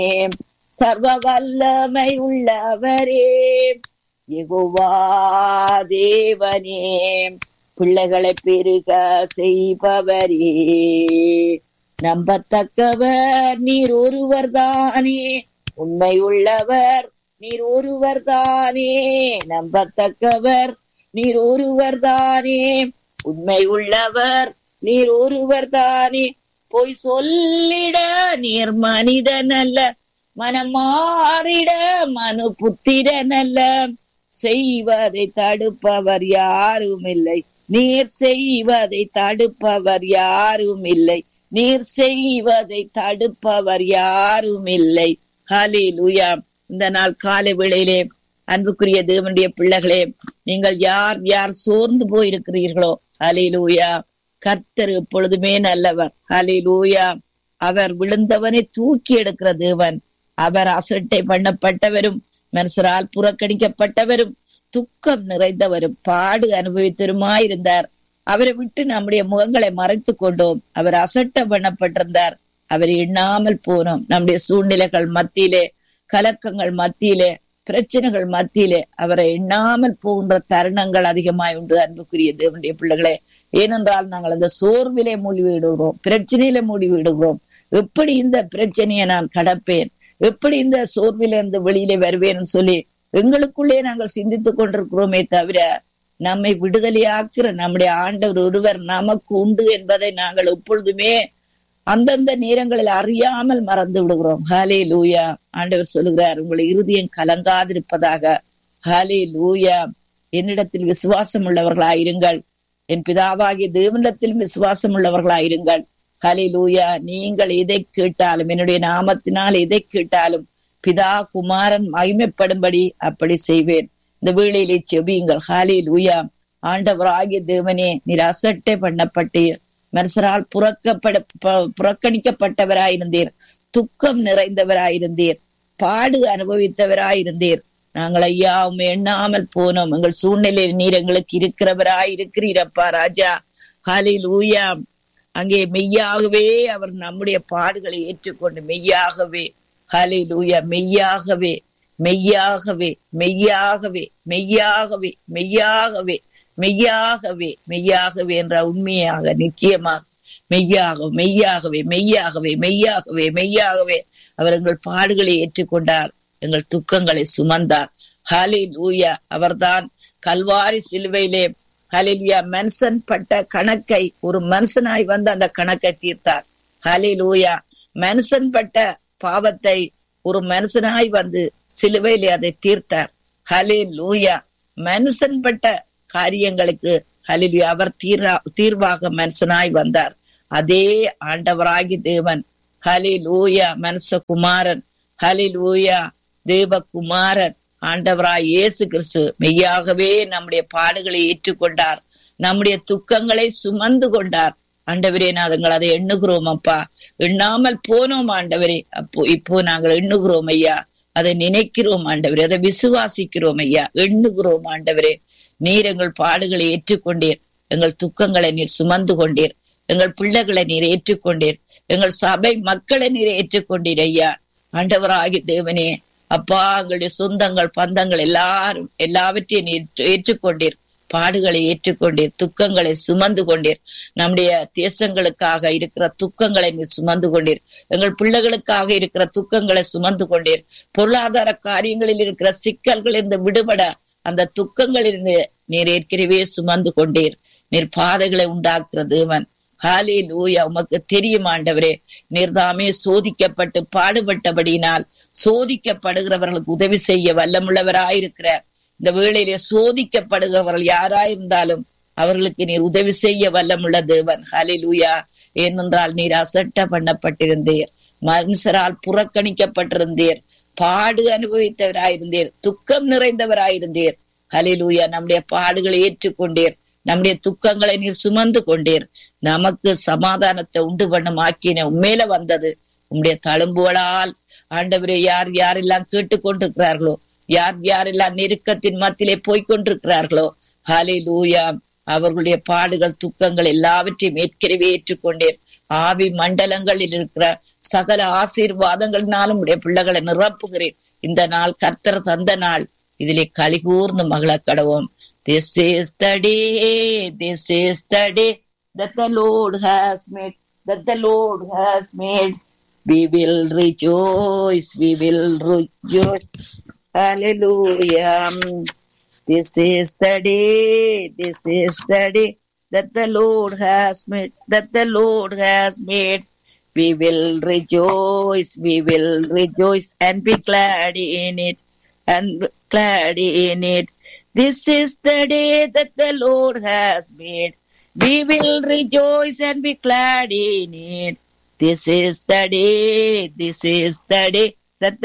சர்வ வல்லமை உள்ளவரே யெகோவா தேவனே பிள்ளைகளை பெருக செய்பவரே நம்பத்தக்கவர் நீர் ஒருவர் தானே உண்மை உள்ளவர் நீர் ஒருவர் தானே நம்பத்தக்கவர் நீர் ஒருவர் தானே உண்மை உள்ளவர் நீர் ஒருவர் தானே பொய் சொல்லிட நீர் மனிதன் அல்ல மனம் மாறிட மனு புத்திரன் அல்ல செய்வதை தடுப்பவர் யாரும் இல்லை நீர் செய்வதை தடுப்பவர் யாரும் இல்லை நீர் செய்வதை தடுப்பவர் யாரும் இல்லை ஹலே லூயா இந்த நாள் காலை வேளையிலே அன்புக்குரிய தேவனுடைய பிள்ளைகளே நீங்கள் யார் யார் சோர்ந்து போயிருக்கிறீர்களோ ஹலே லூயா கர்த்தர் எப்பொழுதுமே நல்லவர் ஹலே லூயா அவர் விழுந்தவனை தூக்கி எடுக்கிற தேவன் அவர் அசட்டை பண்ணப்பட்டவரும் மனுஷரால் புறக்கணிக்கப்பட்டவரும் துக்கம் நிறைந்தவரும் பாடு அனுபவித்தருமாயிருந்தார் அவரை விட்டு நம்முடைய முகங்களை மறைத்து கொண்டோம் அவர் அசட்ட பண்ணப்பட்டிருந்தார் அவரை எண்ணாமல் போனோம் நம்முடைய சூழ்நிலைகள் மத்தியிலே கலக்கங்கள் மத்தியிலே பிரச்சனைகள் மத்தியிலே அவரை எண்ணாமல் போகின்ற தருணங்கள் அதிகமாய் உண்டு அன்புக்குரிய தேவனுடைய பிள்ளைகளே ஏனென்றால் நாங்கள் அந்த சோர்விலே மூழ்கிவிடுகிறோம் பிரச்சனையில மூழ்கிவிடுகிறோம் எப்படி இந்த பிரச்சனையை நான் கடப்பேன் எப்படி இந்த சோர்விலிருந்து வெளியிலே வருவேன்னு சொல்லி எங்களுக்குள்ளே நாங்கள் சிந்தித்துக் கொண்டிருக்கிறோமே தவிர நம்மை விடுதலையாக்குற நம்முடைய ஆண்டவர் ஒருவர் நமக்கு உண்டு என்பதை நாங்கள் எப்பொழுதுமே அந்தந்த நேரங்களில் அறியாமல் மறந்து விடுகிறோம் ஹாலே லூயா ஆண்டவர் சொல்லுகிறார் உங்களை இருதயம் கலங்காதிருப்பதாக ஹாலே லூயா என்னிடத்தில் விசுவாசம் உள்ளவர்களாயிருங்கள் என் பிதாவாகிய தேவனிடத்தில் விசுவாசம் உள்ளவர்களாயிருங்கள் ஹலே லூயா நீங்கள் எதை கேட்டாலும் என்னுடைய நாமத்தினால் எதை கேட்டாலும் பிதா குமாரன் மகிமைப்படும்படி அப்படி செய்வேன் இந்த வேளையிலே செபியுங்கள் ஹாலே லூயா ஆண்டவராகிய தேவனே நீர் அசட்டை பண்ணப்பட்டீர் மனுஷரால் புறக்கப்பட புறக்கணிக்கப்பட்டவராயிருந்தீர் துக்கம் நிறைந்தவராயிருந்தீர் பாடு அனுபவித்தவராயிருந்தீர் நாங்கள் ஐயா உண்மை எண்ணாமல் போனோம் எங்கள் சூழ்நிலையில் நீர் எங்களுக்கு இருக்கிறவராய் இருக்கிறீரப்பா ராஜா ஹாலில் ஊயா அங்கே மெய்யாகவே அவர் நம்முடைய பாடுகளை ஏற்றுக்கொண்டு மெய்யாகவே ஹாலில் ஊயா மெய்யாகவே மெய்யாகவே மெய்யாகவே மெய்யாகவே மெய்யாகவே மெய்யாகவே மெய்யாகவே என்ற உண்மையாக நிச்சயமாக மெய்யாக மெய்யாகவே மெய்யாகவே மெய்யாகவே மெய்யாகவே அவர் எங்கள் பாடுகளை ஏற்றுக்கொண்டார் எங்கள் துக்கங்களை சுமந்தார் ஹாலி லூயா அவர்தான் கல்வாரி சிலுவையிலே ஹலிலியா மனுஷன் பட்ட கணக்கை ஒரு மனுஷனாய் வந்து அந்த கணக்கை தீர்த்தார் ஹலி லூயா மனுஷன் பட்ட பாவத்தை ஒரு மனுஷனாய் வந்து சிலுவையிலே அதை தீர்த்தார் ஹலே லூயா மனுஷன் பட்ட காரியங்களுக்கு ஹலிலியா அவர் தீர்வா தீர்வாக மனுஷனாய் வந்தார் அதே ஆண்டவராகி தேவன் ஹலி லூயா மனுஷகுமாரன் ஹலி லூயா தேவகுமாரன் ஆண்டவராய் இயேசு கிறிஸ்து மெய்யாகவே நம்முடைய பாடுகளை ஏற்றுக்கொண்டார் நம்முடைய துக்கங்களை சுமந்து கொண்டார் ஆண்டவரே நாங்கள் அதை எண்ணுகிறோம் அப்பா எண்ணாமல் போனோம் ஆண்டவரே அப்போ இப்போ நாங்கள் எண்ணுகிறோம் ஐயா அதை நினைக்கிறோம் ஆண்டவரே அதை விசுவாசிக்கிறோம் ஐயா எண்ணுகிறோம் ஆண்டவரே நீர் எங்கள் பாடுகளை ஏற்றுக்கொண்டீர் எங்கள் துக்கங்களை நீர் சுமந்து கொண்டீர் எங்கள் பிள்ளைகளை நீர் ஏற்றுக்கொண்டீர் எங்கள் சபை மக்களை நீர் ஏற்றுக்கொண்டீர் ஐயா ஆண்டவராகி தேவனே அப்பா எங்களுடைய சொந்தங்கள் பந்தங்கள் எல்லாரும் எல்லாவற்றையும் நீர் ஏற்றுக்கொண்டீர் பாடுகளை ஏற்றுக்கொண்டீர் துக்கங்களை சுமந்து கொண்டீர் நம்முடைய தேசங்களுக்காக இருக்கிற துக்கங்களை நீர் சுமந்து கொண்டீர் எங்கள் பிள்ளைகளுக்காக இருக்கிற துக்கங்களை சுமந்து கொண்டீர் பொருளாதார காரியங்களில் இருக்கிற சிக்கல்கள் இருந்து விடுபட அந்த துக்கங்களிலிருந்து நீர் ஏற்கனவே சுமந்து கொண்டீர் நீர் பாதைகளை உண்டாக்குற தேவன் ஹாலே லூயா உமக்கு தெரியும் ஆண்டவரே நீர்தாமே சோதிக்கப்பட்டு பாடுபட்டபடியினால் சோதிக்கப்படுகிறவர்களுக்கு உதவி செய்ய வல்லமுள்ளவராயிருக்கிற இந்த வேளையிலே சோதிக்கப்படுகிறவர்கள் யாராயிருந்தாலும் அவர்களுக்கு நீர் உதவி செய்ய வல்லமுள்ள தேவன் ஹலே லூயா ஏனென்றால் நீர் அசட்ட பண்ணப்பட்டிருந்தீர் மனுஷரால் புறக்கணிக்கப்பட்டிருந்தீர் பாடு அனுபவித்தவராயிருந்தீர் துக்கம் நிறைந்தவராயிருந்தீர் ஹலிலூயா நம்முடைய பாடுகளை ஏற்றுக்கொண்டீர் நம்முடைய துக்கங்களை நீர் சுமந்து கொண்டீர் நமக்கு சமாதானத்தை உண்டு பண்ணும் ஆக்கின உண்மையில வந்தது உம்முடைய தழும்புகளால் ஆண்டவரே யார் யாரெல்லாம் கேட்டுக்கொண்டிருக்கிறார்களோ யார் யாரெல்லாம் நெருக்கத்தின் மத்தியிலே போய்கொண்டிருக்கிறார்களோ ஹாலே லூயா அவர்களுடைய பாடுகள் துக்கங்கள் எல்லாவற்றையும் ஏற்கனவே ஏற்றுக்கொண்டீர் ஆவி மண்டலங்களில் இருக்கிற சகல ஆசீர்வாதங்களினாலும் உடைய பிள்ளைகளை நிரப்புகிறேன் இந்த நாள் கர்த்தர் தந்த நாள் இதிலே கலிகூர்ந்து மகள கடவோம் this is the day this is the day that the Lord has made that the Lord has made we will rejoice we will rejoice hallelujah this is the day this is the day that the Lord has made that the Lord has made we will rejoice we will rejoice and be glad in it and glad in it this is the day that the Lord has made we will rejoice and be glad in it. This is the day, this is the day